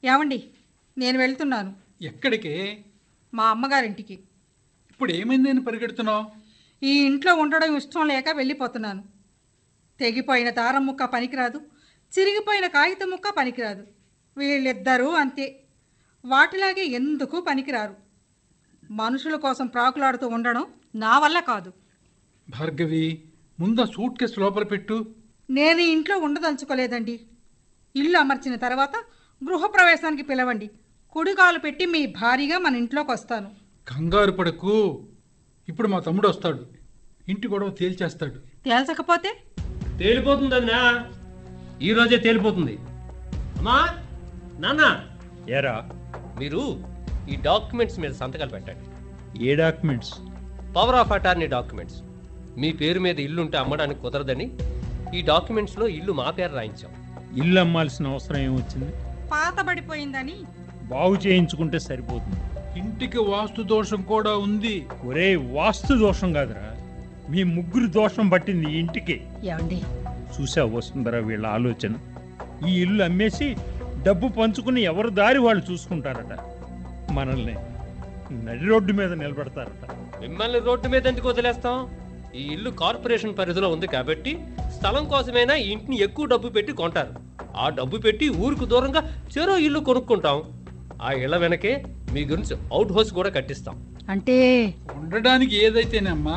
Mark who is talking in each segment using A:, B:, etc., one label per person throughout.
A: ఏమండి నేను వెళ్తున్నాను
B: ఎక్కడికి
A: మా అమ్మగారింటికి
B: ఇప్పుడు ఏమైంది అని పరిగెడుతున్నావు
A: ఈ ఇంట్లో ఉండడం ఇష్టం లేక వెళ్ళిపోతున్నాను తెగిపోయిన దారం ముక్క పనికిరాదు చిరిగిపోయిన కాగితం ముక్క పనికిరాదు వీళ్ళిద్దరూ అంతే వాటిలాగే ఎందుకు పనికిరారు మనుషుల కోసం ప్రాకులాడుతూ ఉండడం నా వల్ల కాదు
B: భార్గవి ముందు ఆ సూట్ కేసు లోపల పెట్టు
A: నేను ఈ ఇంట్లో ఉండదలుచుకోలేదండి ఇల్లు అమర్చిన తర్వాత గృహప్రవేశానికి పిలవండి కుడికాలు పెట్టి మీ భారీగా మన ఇంట్లోకి వస్తాను
B: కంగారు పడకు ఇప్పుడు మా తమ్ముడు వస్తాడు ఇంటి గొడవ తేల్చేస్తాడు
A: తేల్చకపోతే
C: తేలిపోతుంది అన్నా ఈరోజే తేలిపోతుంది అమ్మా నాన్న
D: ఏరా
C: మీరు ఈ డాక్యుమెంట్స్ మీద సంతకాలు పెట్టండి
D: ఏ documents
C: power of attorney documents మీ పేరు మీద ఇల్లు ఉంటే అమ్మడానికి కుదరదని ఈ డాక్యుమెంట్స్లో ఇల్లు మా పేరు రాయించాం
D: ఇల్లు అమ్మాల్సిన అవసరం ఏమొచ్చింది
A: పాతబడిపోయిందని
D: బాగు చేయించుకుంటే సరిపోతుంది
B: ఇంటికి వాస్తు దోషం కూడా ఉంది
D: ఒరే వాస్తు దోషం కాదురా మీ ముగ్గురు దోషం పట్టింది ఈ ఇంటికి
A: ఏమండి
D: చూసా వస్తుందరా వీళ్ళ ఆలోచన ఈ ఇల్లు అమ్మేసి డబ్బు పంచుకుని ఎవరు దారి వాళ్ళు చూసుకుంటారట మనల్ని నడి రోడ్డు మీద నిలబెడతారట
C: మిమ్మల్ని రోడ్డు మీద ఎందుకు వదిలేస్తాం ఈ ఇల్లు కార్పొరేషన్ పరిధిలో ఉంది కాబట్టి స్థలం కోసమైనా ఈ ఇంటిని ఎక్కువ డబ్బు పెట్టి కొంటారు ఆ డబ్బు పెట్టి ఊరికి దూరంగా చెరో ఇల్లు కొనుక్కుంటాం ఆ ఇళ్ల వెనకే మీ గురించి అవుట్ హౌస్ కూడా కట్టిస్తాం
A: అంటే
B: ఉండడానికి ఏదైతేనమ్మా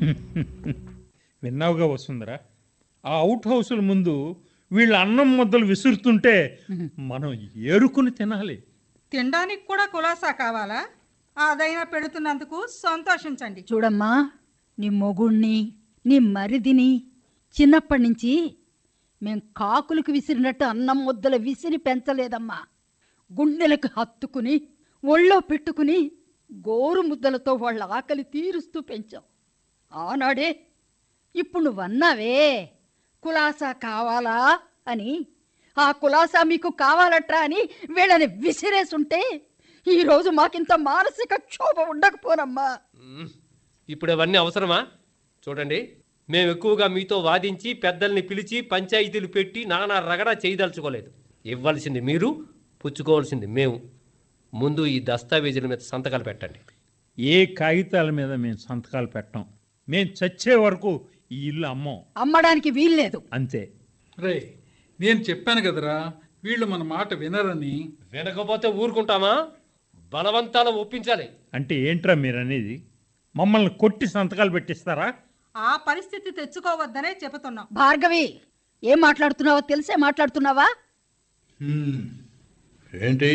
D: విన్నావుగా వస్తుందరా ఆ అవుట్ హౌసుల ముందు వీళ్ళ అన్నం ముద్దలు విసురుతుంటే మనం ఏరుకుని తినాలి
A: తినడానికి కూడా కులాసా కావాలా అదైనా పెడుతున్నందుకు సంతోషించండి
E: చూడమ్మా నీ మొగుణ్ణి నీ మరిదిని చిన్నప్పటి నుంచి మేం కాకులకు విసిరినట్టు అన్నం ముద్దలు విసిరి పెంచలేదమ్మా గుండెలకు హత్తుకుని ఒళ్ళో పెట్టుకుని గోరు ముద్దలతో వాళ్ళ ఆకలి తీరుస్తూ పెంచాం ఆనాడే ఇప్పుడు నువ్వన్నావే కులాసా కావాలా అని ఆ కులాసా మీకు కావాలట్రా అని వీళ్ళని విసిరేసుంటే ఈరోజు మాకింత మానసిక క్షోభ ఉండకపోనమ్మా
C: మ్మ్. ఇప్పుడు అవన్నీ అవసరమా చూడండి మేము ఎక్కువగా మీతో వాదించి పెద్దల్ని పిలిచి పంచాయతీలు పెట్టి నానా రగడా చేయదలుచుకోలేదు ఇవ్వాల్సింది మీరు పుచ్చుకోవాల్సింది మేము ముందు ఈ దస్తావేజీల మీద సంతకాలు పెట్టండి
D: ఏ కాగితాల మీద మేము సంతకాలు పెట్టాం మేము చచ్చే వరకు ఈ ఇల్లు అమ్మం
E: అమ్మడానికి వీల్లేదు
D: అంతే
B: రే నేను చెప్పాను కదరా వీళ్ళు మన మాట వినరని
C: వినకపోతే ఊరుకుంటామా బలవంతాన ఒప్పించాలి
D: అంటే ఏంట్రా మీరు అనేది మమ్మల్ని కొట్టి సంతకాలు పెట్టిస్తారా
A: ఆ పరిస్థితి తెచ్చుకోవద్దనే చెబుతున్నాం
E: భార్గవి ఏం మాట్లాడుతున్నావో తెలిసే మాట్లాడుతున్నావా
F: హ్మ్. ఏంటి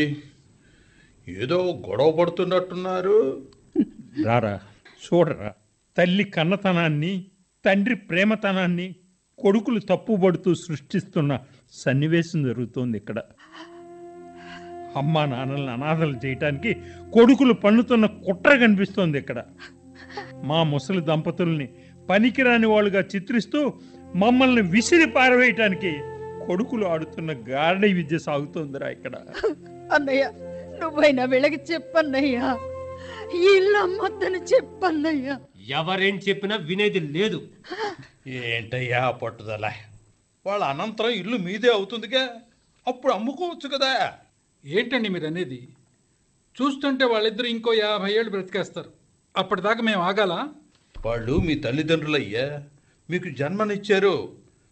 F: ఏదో గొడవ పడుతున్నట్టున్నారు
D: రారా చూడరా తల్లి కన్నతనాన్ని తండ్రి ప్రేమతనాన్ని కొడుకులు తప్పుపడుతూ సృష్టిస్తున్న సన్నివేశం జరుగుతోంది ఇక్కడ అమ్మా నాన్నల్ని అనాథలు చేయటానికి కొడుకులు పన్నుతున్న కుట్ర కనిపిస్తోంది ఇక్కడ మా ముసలి దంపతుల్ని పనికిరాని వాళ్ళుగా చిత్రిస్తూ మమ్మల్ని విసిరి పారవేయటానికి కొడుకులు ఆడుతున్న గారడీ విద్య సాగుతోందిరా ఇక్కడ
E: అన్నయ్య నువ్వైనా వీళ్ళకి చెప్పన్నయ్యా ఈ ఇల్లు అమ్మొద్దని చెప్పన్నయ్యా
C: ఎవరేం చెప్పినా వినేది లేదు
F: ఏంటయ్యా ఆ పట్టుదల వాళ్ళ అనంతరం ఇల్లు మీదే అవుతుందిగా అప్పుడు అమ్ముకోవచ్చు కదా
B: ఏంటండి మీరు అనేది చూస్తుంటే వాళ్ళిద్దరు ఇంకో యాభై ఏళ్ళు బ్రతికేస్తారు అప్పటిదాకా మేము ఆగాలా
F: వాళ్ళు మీ తల్లిదండ్రులయ్యా మీకు జన్మనిచ్చారు